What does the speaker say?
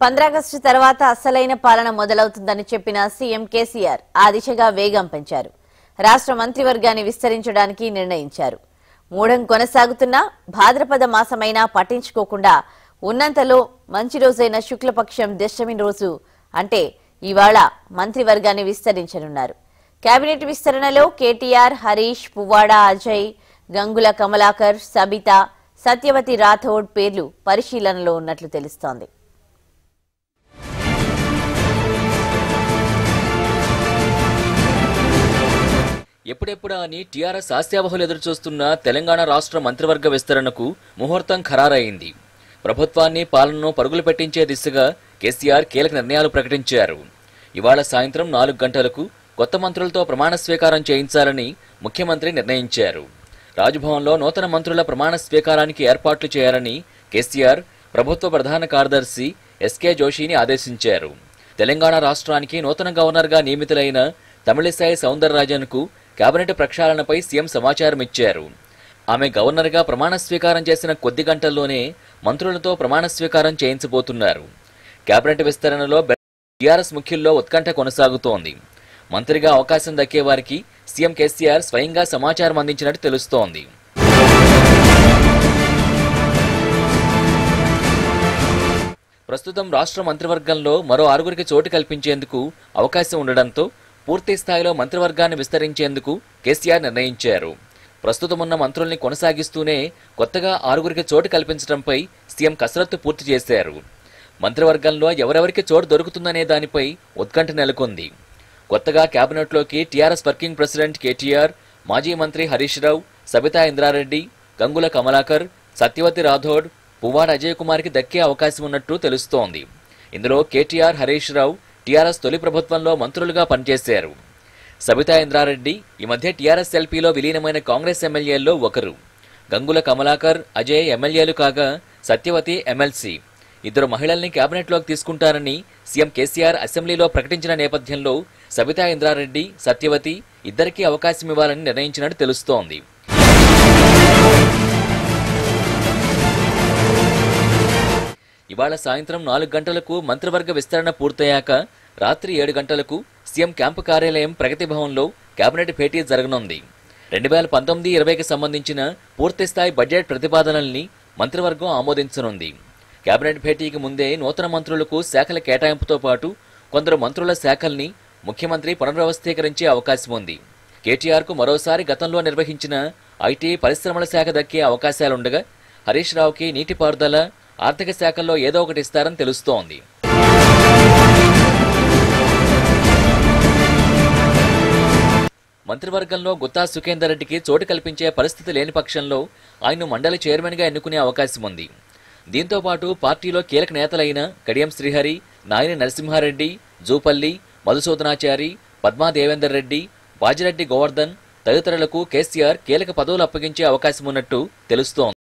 పంద్రాగస్టు తర్వాత అసలైన పాలన మొదలవుతుందని చెప్పిన సీఎం కేసీఆర్ ఆ దిశగా వేగం పెంచారు రాష్ట్ర మంత్రివర్గాన్ని విస్తరించడానికి నిర్ణయించారు మూఢం కొనసాగుతున్నా భాద్రపద మాసమైనా పట్టించుకోకుండా ఉన్నంతలో మంచి రోజైన శుక్లపక్షం దశమి రోజు అంటే ఇవాళ మంత్రివర్గాన్ని విస్తరించనున్నారు కేబినెట్ విస్తరణలో కేటీఆర్ హరీష్ పువ్వాడ అజయ్ గంగుల కమలాకర్ సబిత సత్యవతి రాథోడ్ పేర్లు పరిశీలనలో ఉన్నట్లు తెలుస్తోంది ఎప్పుడెప్పుడా అని టీఆర్ఎస్ ఆశావహులు ఎదురుచూస్తున్న తెలంగాణ రాష్ట్ర మంత్రివర్గ విస్తరణకు ముహూర్తం ఖరారైంది ప్రభుత్వాన్ని పాలనను పరుగులు పెట్టించే దిశగా కేసీఆర్ కీలక నిర్ణయాలు ప్రకటించారు ఇవాళ సాయంత్రం నాలుగు గంటలకు కొత్త మంత్రులతో ప్రమాణ స్వీకారం చేయించాలని ముఖ్యమంత్రి నిర్ణయించారు రాజ్భవన్లో నూతన మంత్రుల ప్రమాణ స్వీకారానికి ఏర్పాట్లు చేయాలని కేసీఆర్ ప్రభుత్వ ప్రధాన కార్యదర్శి ఎస్కే జోషిని ఆదేశించారు తెలంగాణ రాష్ట్రానికి నూతన గవర్నర్గా నియమితులైన తమిళిసాయి సౌందరరాజన్కు కేబినెట్ ప్రక్షాళనపై సీఎం సమాచారం ఇచ్చారు ఆమె గవర్నర్గా ప్రమాణ స్వీకారం చేసిన కొద్ది గంటల్లోనే మంత్రులతో ప్రమాణ స్వీకారం చేయించబోతున్నారు కేబినెట్ విస్తరణలో టీఆర్ఎస్ ముఖ్యుల్లో ఉత్కంఠ కొనసాగుతోంది మంత్రిగా అవకాశం దక్కే వారికి సీఎం కేసీఆర్ స్వయంగా సమాచారం అందించినట్టు తెలుస్తోంది ప్రస్తుతం రాష్ట్ర మంత్రివర్గంలో మరో ఆరుగురికి చోటు కల్పించేందుకు అవకాశం ఉండడంతో పూర్తి స్థాయిలో మంత్రివర్గాన్ని విస్తరించేందుకు కేసీఆర్ నిర్ణయించారు ప్రస్తుతం ఉన్న మంత్రుల్ని కొనసాగిస్తూనే కొత్తగా ఆరుగురికి చోటు కల్పించడంపై సీఎం కసరత్తు పూర్తి చేశారు మంత్రివర్గంలో ఎవరెవరికి చోటు దొరుకుతుందనే దానిపై ఉత్కంఠ నెలకొంది కొత్తగా కేబినెట్లోకి టీఆర్ఎస్ వర్కింగ్ ప్రెసిడెంట్ కేటీఆర్ మాజీ మంత్రి హరీష్ రావు సబితా ఇంద్రారెడ్డి గంగుల కమలాకర్ సత్యవతి రాథోడ్ పువ్వాడ అజయ్ కుమార్కి దక్కే అవకాశం ఉన్నట్టు తెలుస్తోంది ఇందులో కేటీఆర్ హరీష్ రావు టీఆర్ఎస్ తొలి ప్రభుత్వంలో మంత్రులుగా పనిచేశారు సబితా ఇంద్రారెడ్డి ఈ మధ్య టీఆర్ఎస్ ఎల్పీలో విలీనమైన కాంగ్రెస్ ఎమ్మెల్యేల్లో ఒకరు గంగుల కమలాకర్ అజయ్ ఎమ్మెల్యేలు కాగా సత్యవతి ఎమ్మెల్సీ ఇద్దరు మహిళల్ని కేబినెట్లోకి తీసుకుంటారని సీఎం కేసీఆర్ అసెంబ్లీలో ప్రకటించిన నేపథ్యంలో సబితా ఇంద్రారెడ్డి సత్యవతి ఇద్దరికీ అవకాశం ఇవ్వాలని నిర్ణయించినట్టు తెలుస్తోంది ఇవాళ సాయంత్రం నాలుగు గంటలకు మంత్రివర్గ విస్తరణ పూర్తయ్యాక రాత్రి ఏడు గంటలకు సీఎం క్యాంపు కార్యాలయం ప్రగతి భవన్లో కేబినెట్ భేటీ జరగనుంది రెండు వేల పంతొమ్మిది ఇరవైకి సంబంధించిన పూర్తిస్థాయి బడ్జెట్ ప్రతిపాదనల్ని మంత్రివర్గం ఆమోదించనుంది కేబినెట్ భేటీకి ముందే నూతన మంత్రులకు శాఖల కేటాయింపుతో పాటు కొందరు మంత్రుల శాఖల్ని ముఖ్యమంత్రి పునర్వ్యవస్థీకరించే అవకాశం ఉంది కేటీఆర్కు మరోసారి గతంలో నిర్వహించిన ఐటీ పరిశ్రమల శాఖ దక్కే అవకాశాలుండగా హరీష్ రావుకి నీటిపారుదల ఆర్థిక శాఖల్లో ఏదో ఒకటి ఇస్తారని తెలుస్తోంది మంత్రివర్గంలో గుత్తా సుఖేందర్ రెడ్డికి చోటు కల్పించే పరిస్థితి లేని పక్షంలో ఆయన్ను మండలి చైర్మన్గా ఎన్నుకునే అవకాశం ఉంది దీంతో పాటు పార్టీలో కీలక నేతలైన కడియం శ్రీహరి నాయని నరసింహారెడ్డి జూపల్లి మధుసూదనాచారి పద్మా దేవేందర్ రెడ్డి బాజిరెడ్డి గోవర్ధన్ తదితరులకు కేసీఆర్ కీలక పదవులు అప్పగించే అవకాశం ఉన్నట్టు తెలుస్తోంది